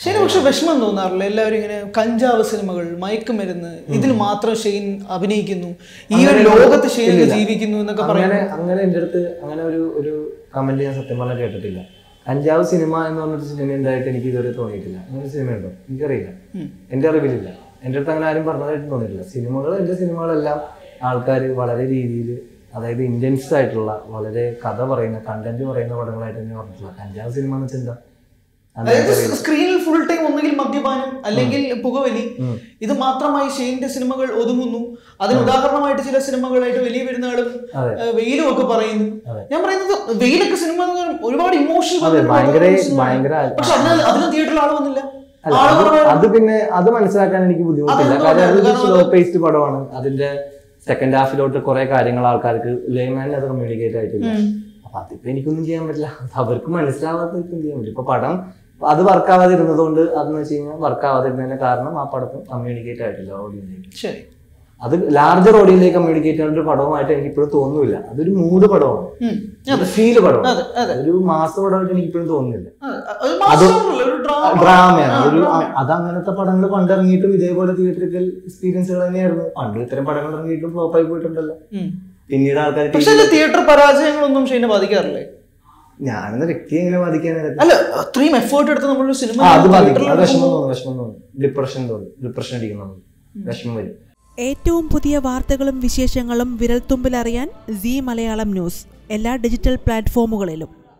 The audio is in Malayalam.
ഷെയ്ന് പക്ഷെ വിഷമം തോന്നാറില്ല എല്ലാവരും ഇങ്ങനെ കഞ്ചാവ് സിനിമകൾ മയക്കുമരുന്ന് ഇതിൽ മാത്രം ഷെയ്ൻ അഭിനയിക്കുന്നു ഈ ഒരു ലോകത്ത് ഷെയ്ൻ ജീവിക്കുന്നു എന്നൊക്കെ പറയും അങ്ങനെ അങ്ങനെ എൻ്റെ അടുത്ത് അങ്ങനെ ഒരു ഒരു കമന്റ് ഞാൻ സത്യം പറഞ്ഞാൽ കേട്ടിട്ടില്ല കഞ്ചാവ് സിനിമ എന്ന് പറഞ്ഞൊരു സിനിമ ഉണ്ടായിട്ട് എനിക്ക് ഇതുവരെ തോന്നിയിട്ടില്ല അങ്ങനെ ഒരു സിനിമ ഉണ്ടോ എനിക്കറിയില്ല എൻ്റെ അറിവിലില്ല എൻ്റെ അടുത്ത് അങ്ങനെ ആരും പറഞ്ഞതായിട്ട് തോന്നിയിട്ടില്ല സിനിമകൾ എൻ്റെ സിനിമകളെല്ലാം ആൾക്കാർ വളരെ രീതിയിൽ അതായത് ഇന്റൻസ് ആയിട്ടുള്ള വളരെ കഥ പറയുന്ന കണ്ടന്റ് പറയുന്ന പടങ്ങളായിട്ട് തന്നെ പറഞ്ഞിട്ടുള്ള കഞ്ചാവ് സിനിമ എന്ന് വെച്ചാൽ എന്താ അത് അതായത് സ്ക്രീനിൽ ഫുൾ ടൈം ഒന്നുകിൽ മദ്യപാനം അല്ലെങ്കിൽ പുകവലി ഇത് മാത്രമായി ഷെയ്ന്റെ സിനിമകൾ ഒതുങ്ങുന്നു അതിന് ഉദാഹരണമായിട്ട് ചില സിനിമകളായിട്ട് വലിയ പെരുന്നാളും അതെ. ഏഹ്, വെയിലും ഒക്കെ പറയുന്നു അതെ. ഞാൻ പറയുന്നത് വെയിലൊക്കെ സിനിമ എന്ന് പറഞ്ഞാൽ ഒരുപാട് ഇമോഷൻ അതെ ഭയങ്കര ഭയങ്കര പക്ഷെ അതിന് അതിന് തിയേറ്ററിൽ ആള് വന്നില്ല അല്ല, ആള് അത് കുറവായിരുന്നു. അത് പിന്നെ അത് മനസ്സിലാക്കാൻ എനിക്ക് ബുദ്ധിമുട്ടില്ല അതെന്തുകൊണ്ടാ? കാരണം അതൊരു കാരണം സ്ലോ പേസ്ഡ് പടമാണ് അതിന്റെ സെക്കൻഡ് ഹാഫിലോട്ട് കുറെ കാര്യങ്ങൾ ആൾക്കാർക്ക് ലേമാനിൽ അത് കമ്മ്യൂണിക്കേറ്റ് ആയിട്ടില്ല അപ്പൊ അതിപ്പോ എനിക്കൊന്നും ചെയ്യാൻ പറ്റില്ല അത് അവർക്ക് മനസ്സിലാവാത്തവർക്ക് എന്ത് ചെയ്യാൻ പറ്റും ഇപ്പൊ പടം അത് വർക്ക് ആവാതിരുന്നത് കൊണ്ട് അതെന്ന് വെച്ച് കഴിഞ്ഞാൽ വർക്ക് ആവാതിരുന്നതിന്റെ കാരണം ആ പടത്തിന് കമ്മ്യൂണിക്കേറ്റ് ആയിട്ടില്ല ഓഡിയൻസിലേക്ക് ശരി അത് ലാർജർ ഓഡിയൻസിലേക്ക് കമ്മ്യൂണിക്കേറ്റ് ചെയ്യുന്ന ഒരു പടമായിട്ട് എനിക്ക് ഇപ്പോഴും തോന്നുന്നില്ല അതൊരു മൂഡ് പടമാണ് ഉം. ഒരു ഫീല് പടമാണ് അതെ അതെ ഒരു മാസ പടമായിട്ട് എനിക്ക് ഇപ്പോഴും തോന്നുന്നില്ല അതെ. അത് മാസ്റ്ററല്ല, ഒരു drama. ഡ്രാമയാണ് ഒരു ആ, അത് അങ്ങനത്തെ പടങ്ങൾ പണ്ട് ഇറങ്ങിയിട്ടും ഇതേപോലെ തിയേറ്ററിക്കൽ എക്സ്പീരിയൻസുകൾ തന്നെയായിരുന്നു പണ്ട് ഇത്തരം പടങ്ങൾ ഇറങ്ങിയിട്ടും ഫ്ലോപ്പ് ആയി പോയിട്ടുണ്ടല്ലോ ഉം. പിന്നീട് ആൾക്കാർ പക്ഷെ അതിന്റെ തിയേറ്റർ പരാജയങ്ങളൊന്നും ഷെയ്നെ ബാധിക്കാറില്ലേ ഞാനെന്ന വ്യക്തിയെ എങ്ങനെ ബാധിക്കാൻ അല്ല അത്രയും എഫേർട്ട് എടുത്ത് നമ്മളൊരു സിനിമ ആ അത് ബാധിക്കും theatre ൽ അത് വിഷമം എടുക്കുമ്പോൾ- തോന്നും വിഷമം തോന്നും ഡിപ്രഷൻ തോന്നും ഡിപ്രഷൻ അടിക്കുന്നു വിഷമം വരും ഏറ്റവും പുതിയ വാർത്തകളും വിശേഷങ്ങളും വിരൽത്തുമ്പിലറിയാൻ സി മലയാളം ന്യൂസ് എല്ലാ ഡിജിറ്റൽ പ്ലാറ്റ്ഫോമുകളിലും